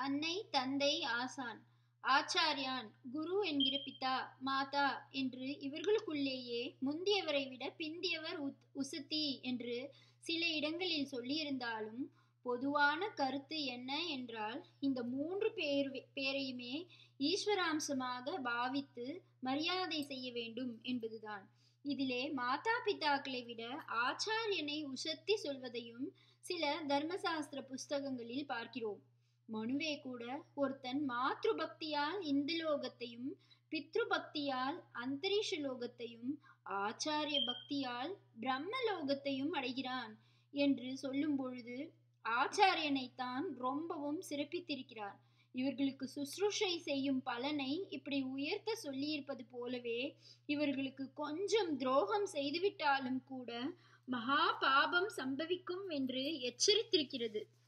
அன்னை தந்தை ஆசான் ஆச்சாரியான் குரு என்கிற பிதா மாதா என்று இவர்களுக்குள்ளேயே முந்தியவரை விட பிந்தியவர் உத் உசத்தி என்று சில இடங்களில் சொல்லியிருந்தாலும் பொதுவான கருத்து என்ன என்றால் இந்த மூன்று பேர் பேரையுமே ஈஸ்வராம்சமாக பாவித்து மரியாதை செய்ய வேண்டும் என்பதுதான் இதிலே மாதா பிதாக்களை விட ஆச்சாரியனை உசத்தி சொல்வதையும் சில தர்மசாஸ்திர புஸ்தகங்களில் பார்க்கிறோம் மனுவே கூட ஒருத்தன் மாத்ரு பக்தியால் இந்த லோகத்தையும் பித்ரு பக்தியால் அந்தரிஷ லோகத்தையும் ஆச்சாரிய பக்தியால் பிரம்ம லோகத்தையும் அடைகிறான் என்று சொல்லும் பொழுது ஆச்சாரியனைத்தான் ரொம்பவும் சிறப்பித்திருக்கிறார் இவர்களுக்கு சுசுரூஷை செய்யும் பலனை இப்படி உயர்த்த சொல்லியிருப்பது போலவே இவர்களுக்கு கொஞ்சம் துரோகம் செய்துவிட்டாலும் கூட மகா பாபம் சம்பவிக்கும் என்று எச்சரித்திருக்கிறது